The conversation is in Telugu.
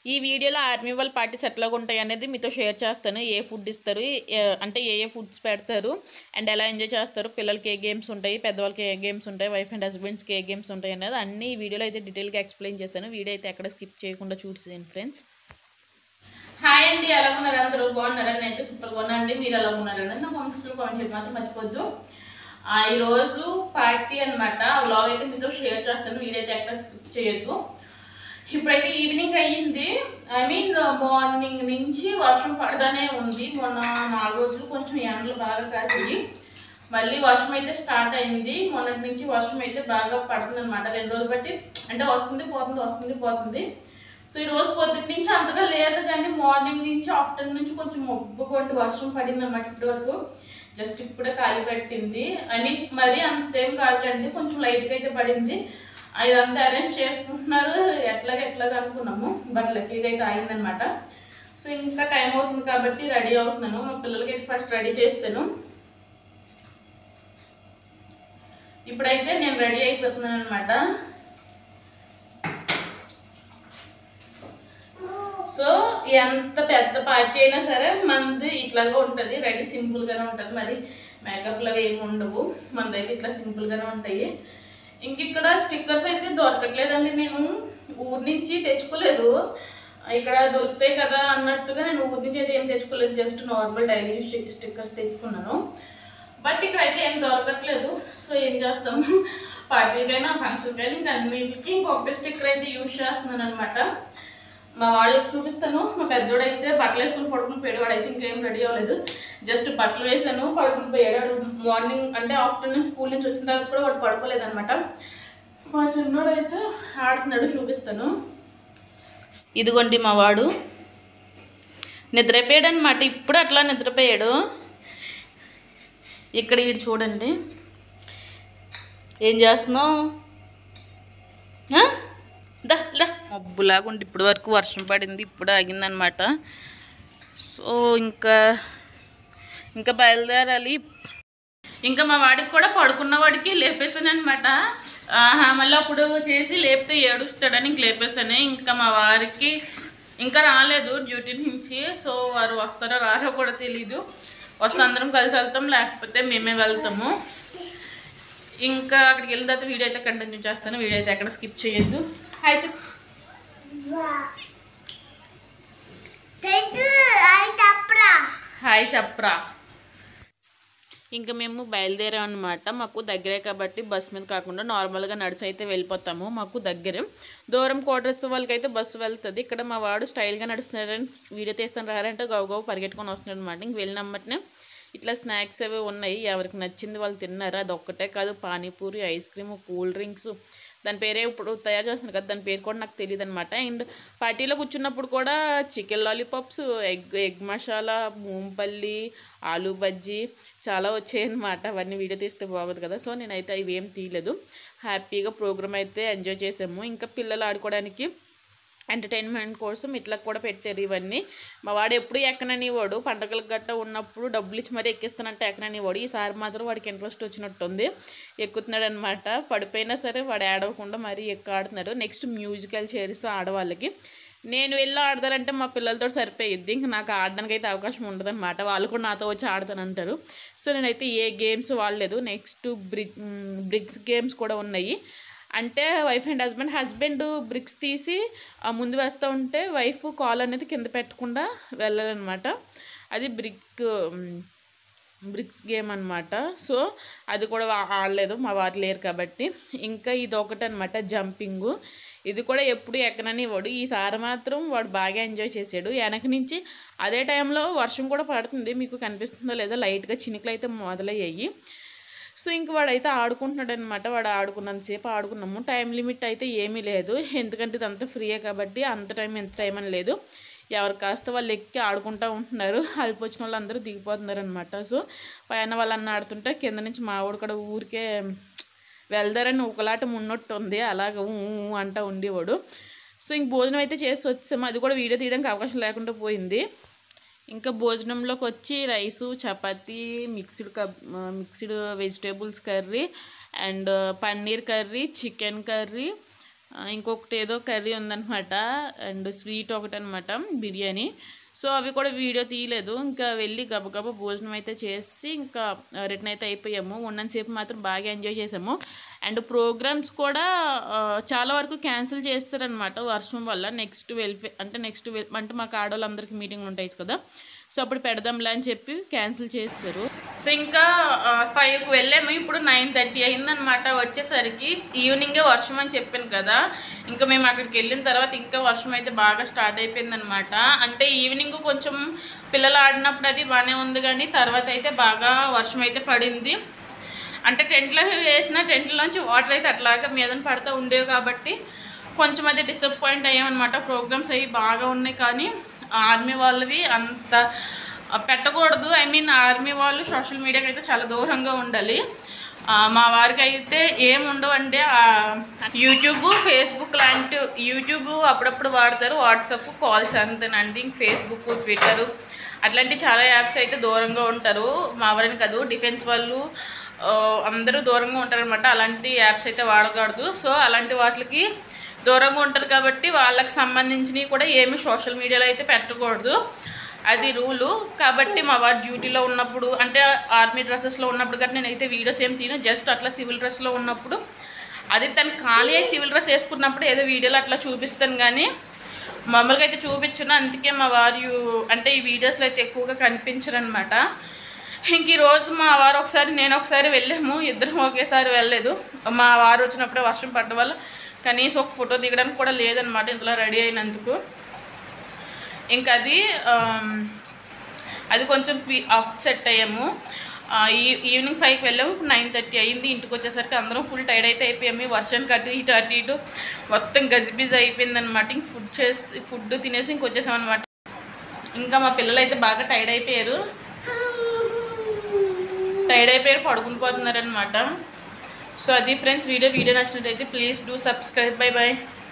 ఈ వీడియోలో ఆర్మీ వాళ్ళ పార్టీస్ ఎట్లాగా ఉంటాయి అనేది మీతో షేర్ చేస్తాను ఏ ఫుడ్ ఇస్తారు ఏ- అంటే ఏ ఏ ఫుడ్స్ పెడతారు అండ్ ఎలా ఎంజాయ్ చేస్తారు పిల్లలకి ఏ గేమ్స్ ఉంటాయి పెద్దవాళ్ళకి ఏ గేమ్స్ ఉంటాయి వైఫ్ అండ్ హస్బెండ్స్కి ఏ గేమ్స్ ఉంటాయి అనేది అన్ని ఈ వీడియోలో అయితే డీటెయిల్గా ఎక్స్ప్లెయిన్ చేస్తాను వీడియో అయితే ఎక్కడ స్కిప్ చేయకుండా చూసేయండి ఫ్రెండ్స్ హాయ్ అండి ఎలా ఉన్నారు అందరూ బాగున్నారా నేనైతే సూపర్గా ఉన్నా అండి మీరు ఎలా ఉన్నారండి నా కామెంట్స్లో కామెంట్ చేయడం మాత్రం మర్చిపోద్దు ఆ, ఈరోజు పార్టీ అనమాట వ్లాగ్ అయితే మీతో షేర్ చేస్తాను వీడియో అయితే ఎక్కడ స్కిప్ చేయొద్దు ఇప్పుడైతే ఈవినింగ్ అయ్యింది ఐ మీన్ మార్నింగ్ నుంచి వర్షం పడదానే ఉంది మొన్న నాలుగు రోజులు కొంచెం ఎండలు బాగా కాసాయి మళ్ళీ వర్షం అయితే స్టార్ట్ అయింది మొన్నటి నుంచి వర్షం అయితే బాగా పడుతుంది అనమాట రెండు రోజులు బట్టి అంటే వస్తుంది పోతుంది వస్తుంది పోతుంది సో ఈ రోజు పొద్దున్న నుంచి అంతగా లేదు కానీ మార్నింగ్ నుంచి ఆఫ్టర్నూన్ నుంచి కొంచెం మబ్బు కొంటి వర్షం పడింది అనమాట ఇప్పటి వరకు జస్ట్ ఇప్పుడే కాలి పెట్టింది ఐ మీన్ మరీ అంతేం కాదులేండి కొంచెం లైట్గా అయితే పడింది ఇదంతా అరేంజ్ చేసుకుంటున్నారు ఎట్లాగ ఎట్లాగ అనుకున్నాము బట్ లక్కీగా అయితే అయిందనమాట సో ఇంకా టైం అవుతుంది కాబట్టి రెడీ అవుతున్నాను మా పిల్లలకి అయితే ఫస్ట్ రెడీ చేస్తాను ఇప్పుడైతే నేను రెడీ అయిపోతున్నాను అనమాట సో ఎంత పెద్ద పార్టీ అయినా సరే మనది ఇట్లాగా ఉంటుంది రెడీ సింపుల్గానే ఉంటుంది మరి మేకప్లు అవి ఏమి ఉండవు మనదైతే ఇట్లా సింపుల్గానే ఉంటాయి ఇంక ఇక్కడ స్టిక్కర్స్ అయితే దొరకట్లేదండి నేను ఊరి నుంచి తెచ్చుకోలేదు ఇక్కడ దొరుకుతాయి కదా అన్నట్టుగా నేను ఊరి నుంచి అయితే ఏం తెచ్చుకోలేదు just normal daily use stickers తెచ్చుకున్నాను బట్ ఇక్కడ అయితే ఏం దొరకట్లేదు సో ఏం చేస్తాము పార్టీలకైనా ఫంక్షన్కైనా ఇంకా అన్నిటికీ ఇంకొకటి స్టిక్కర్ అయితే యూజ్ చేస్తున్నాను అనమాట మా వాళ్ళకి చూపిస్తాను మా పెద్దోడు అయితే బట్టలు వేసుకుని పడుకుని పోయాడు వాడు అయితే ఇంకేం రెడీ అవ్వలేదు జస్ట్ బట్టలు వేసాను పడుకుని పోయాడు వాడు మార్నింగ్ అంటే ఆఫ్టర్నూన్ స్కూల్ నుంచి వచ్చిన తర్వాత కూడా వాడు పడుకోలేదు అనమాట మా చిన్నోడు అయితే ఆడుతున్నాడు చూపిస్తాను ఇదిగోండి మా వాడు నిద్రపోయాడు అనమాట ఇప్పుడు అట్లా నిద్రపోయాడు ఇక్కడ ఈడు చూడండి ఏం చేస్తున్నావు ఆ? దా లా మబ్బులాగా ఉండి ఇప్పటి వరకు వర్షం పడింది ఇప్పుడు ఆగిందనమాట సో ఇంకా ఇంకా బయలుదేరాలి ఇంకా మా వాడికి కూడా పడుకున్న వాడికి లేపేసాను అనమాట మళ్ళీ అప్పుడు చేసి లేపితే ఏడుస్తాడని ఇంక లేపేసాను ఇంకా మా వారికి ఇంకా రాలేదు డ్యూటీ నుంచి సో వారు వస్తారో రారో కూడా తెలీదు వస్తే అందరం కలిసి వెళ్తాం లేకపోతే మేమే వెళ్తాము ఇంకా అక్కడికి వెళ్ళిన తర్వాత వీడియో అయితే కంటిన్యూ చేస్తాను వీడియో అయితే ఎక్కడ స్కిప్ చేయొద్దు హాయ్ చెప్పు హాయ్ చెప్పరా ఇంకా మేము బయలుదేరాం అనమాట మాకు దగ్గరే కాబట్టి బస్ మీద కాకుండా నార్మల్గా నడిచి అయితే వెళ్ళిపోతాము మాకు దగ్గరే దూరం క్వార్టర్స్ వాళ్ళకైతే బస్సు వెళ్తుంది ఇక్కడ మా వాడు స్టైల్గా నడుస్తున్నారని వీడియో తీస్తాను రారంటే గౌ గౌ పరిగెట్టుకొని వస్తున్నాడు అనమాట ఇంక వెళ్ళినమ్మటనే ఇట్లా స్నాక్స్ అవి ఉన్నాయి ఎవరికి నచ్చింది వాళ్ళు తిన్నారు అది ఒక్కటే కాదు panipuri ice cream cool drinks దాని పేరే ఇప్పుడు తయారు చేస్తున్నారు కదా దాని పేరు కూడా నాకు తెలియదు అనమాట అండ్ పార్టీలో కూర్చున్నప్పుడు కూడా chicken lollipops egg egg masala మూంపల్లి ఆలూ బజ్జీ చాలా వచ్చాయి అనమాట అవన్నీ వీడియో తీస్తే బాగోదు కదా సో నేనైతే అవి ఏం తీయలేదు హ్యాపీగా ప్రోగ్రామ్ అయితే ఎంజాయ్ చేసాము ఇంకా పిల్లలు ఆడుకోవడానికి ఎంటర్టైన్మెంట్ కోసం ఇట్లా కూడా పెట్టారు ఇవన్నీ మా వాడు ఎప్పుడు ఎక్కననివాడు పండగలకు గట్ట ఉన్నప్పుడు డబ్బులు ఇచ్చి మరీ ఎక్కిస్తానంటే ఎక్కననివాడు ఈసారి మాత్రం వాడికి ఇంట్రెస్ట్ వచ్చినట్టుంది ఎక్కుతున్నాడు అనమాట పడిపోయినా సరే వాడు ఆడవకుండా మరీ ఎక్కువ ఆడుతున్నాడు నెక్స్ట్ మ్యూజికల్ చైర్స్ ఆడవాళ్ళకి నేను వెళ్ళి ఆడతారంటే మా పిల్లలతో సరిపోయిద్ది ఇంకా నాకు ఆడడానికి అయితే అవకాశం ఉండదు అనమాట వాళ్ళు కూడా నాతో వచ్చి ఆడతానంటారు సో నేనైతే ఏ గేమ్స్ వాడలేదు నెక్స్ట్ బ్రిక్ బ్రిక్స్ గేమ్స్ కూడా ఉన్నాయి అంటే wife and husband husband bricks తీసి ఆ ముందు వేస్తూ ఉంటే వైఫ్ కాల్ అనేది కింద పెట్టకుండా వెళ్ళాలన్నమాట అది బ్రిక్ బ్రిక్స్ గేమ్ అనమాట సో అది కూడా వా- ఆడలేదు మా వారు లేరు కాబట్టి ఇంకా ఇది ఒకటి అనమాట జంపింగు ఇది కూడా ఎప్పుడు ఎక్కనని వాడు ఈసారి మాత్రం వాడు బాగా ఎంజాయ్ చేసాడు వెనక నుంచి అదే టైంలో వర్షం కూడా పడుతుంది మీకు కనిపిస్తుందో లేదో లైట్గా చినుకులు అయితే మొదలయ్యాయి సో ఇంక వాడైతే ఆడుకుంటున్నాడు అనమాట వాడు ఆడుకున్నంతసేపు ఆడుకున్నాము టైం లిమిట్ అయితే ఏమీ లేదు ఎందుకంటే ఇదంతా ఫ్రీయే కాబట్టి అంత టైం ఎంత టైం అని లేదు ఎవరు కాస్త వాళ్ళు ఎక్కి ఆడుకుంటూ ఉంటున్నారు అల్పి వచ్చిన వాళ్ళు అందరూ దిగిపోతున్నారు అనమాట సో పైన వాళ్ళన్న ఆడుతుంటే కింద నుంచి మా వాడు కూడా ఊరికే వెళ్దారని ఒకలాట ఉన్నట్టు ఉంది అలాగ ఊ ఊ అంటూ ఉండేవాడు సో ఇంక భోజనం అయితే చేసి వచ్చాము అది కూడా వీడియో తీయడానికి అవకాశం లేకుండా పోయింది ఇంకా భోజనంలోకి వచ్చి రైసు చపాతీ మిక్స్డ్ కబ్ mixed vegetables curry and paneer curry chicken curry ఆ, ఇంకొకటి ఏదో కర్రీ ఉందన్నమాట అండ్ స్వీట్ ఒకటి అనమాట బిర్యానీ సో అవి కూడా వీడియో తీయలేదు ఇంకా వెళ్ళి గబగబా భోజనం అయితే చేసి ఇంకా రిటర్న్ అయితే అయిపోయాము ఉన్నంతసేపు మాత్రం బాగా ఎంజాయ్ చేసాము అండ్ ప్రోగ్రామ్స్ కూడా ఆ, చాలా వరకు క్యాన్సిల్ చేస్తారనమాట వర్షం వల్ల నెక్స్ట్ వెళ్ళి అంటే నెక్స్ట్ అంటే మాకు ఆడవాళ్ళందరికీ మీటింగ్ ఉంటాయి కదా సో అప్పుడు పెడదాంలే అని చెప్పి క్యాన్సిల్ చేస్తారు సో ఇంకా ఫైవ్కి వెళ్ళాము ఇప్పుడు నైన్ థర్టీ అయిందనమాట వచ్చేసరికి ఈవినింగే వర్షం అని చెప్పాను కదా ఇంకా మేము అక్కడికి వెళ్ళిన తర్వాత ఇంకా వర్షం అయితే బాగా స్టార్ట్ అయిపోయిందనమాట అంటే ఈవినింగ్ కొంచెం పిల్లలు ఆడినప్పుడు అది బాగానే ఉంది కానీ తర్వాత అయితే బాగా వర్షం అయితే పడింది అంటే టెంట్లో వేసిన టెంట్లోంచి వాటర్ అయితే అట్లాగా మీదన పడుతూ ఉండేవి కాబట్టి కొంచెం అది డిసప్పాయింట్ అయ్యామన్నమాట ప్రోగ్రామ్స్ అవి బాగా ఉన్నాయి కానీ ఆర్మీ వాళ్ళవి అంత పెట్టకూడదు ఐ మీన్ ఆర్మీ వాళ్ళు సోషల్ మీడియాకి అయితే చాలా దూరంగా ఉండాలి ఆ, మా వారికి అయితే ఏం ఉండవండి ఆ, యూట్యూబ్ ఫేస్బుక్ లాంటి యూట్యూబ్ అప్పుడప్పుడు వాడతారు వాట్సాప్ కాల్స్ అంతేనండి ఇంక ఫేస్బుక్ ట్విట్టర్ అట్లాంటి చాలా యాప్స్ అయితే దూరంగా ఉంటారు మా వారిని కాదు డిఫెన్స్ వాళ్ళు ఆ, అందరూ దూరంగా ఉంటారనమాట అలాంటి యాప్స్ అయితే వాడకూడదు సో అలాంటి వాటికి దూరంగా ఉంటారు కాబట్టి వాళ్ళకి సంబంధించినవి కూడా ఏమి సోషల్ మీడియాలో అయితే పెట్టకూడదు అది రూలు కాబట్టి మా వారు డ్యూటీలో ఉన్నప్పుడు అంటే ఆర్మీ డ్రెస్సెస్లో ఉన్నప్పుడు కానీ నేనైతే వీడియోస్ ఏం తీను జస్ట్ అట్లా సివిల్ డ్రెస్లో ఉన్నప్పుడు అది తను ఖాళీ అయి సివిల్ డ్రెస్ వేసుకున్నప్పుడు ఏదో వీడియోలో అట్లా చూపిస్తాను కానీ మామూలుగా అయితే చూపించను అందుకే మా వారు యు- అంటే ఈ వీడియోస్లో అయితే ఎక్కువగా కనిపించరు అనమాట ఇంక ఈ రోజు మా వారు ఒకసారి నేను ఒకసారి వెళ్ళాము ఇద్దరం ఒకేసారి వెళ్ళలేదు మా వారు వచ్చినప్పుడే వర్షం పడ్డం వల్ల కనీసం ఒక ఫోటో దిగడానికి కూడా లేదనమాట ఇంతలో రెడీ అయినందుకు ఇంకా అది ఆమ్, అది కొంచెం అప్సెట్ అయ్యాము ఆ, ఈ ఈవినింగ్ ఫైవ్కి వెళ్ళాము ఇప్పుడు నైన్ థర్టీ అయింది ఇంటికి వచ్చేసరికి అందరం ఫుల్ టైర్డ్ అయితే అయిపోయాము ఈ వర్షానికి అటు ఇటు అటు ఇటు మొత్తం గజిబిజ్ అయిపోయింది అనమాట ఇంక ఫుడ్ చేసి ఫుడ్ తినేసి ఇంక వచ్చేసాం అనమాట ఇంకా మా పిల్లలు అయితే బాగా టైర్డ్ అయిపోయారు టైర్డ్ అయిపోయారు పడుకుని పోతున్నారు అనమాట సో అది ఫ్రెండ్స్ వీడియో వీడియో నచ్చినట్టయితే please do subscribe bye bye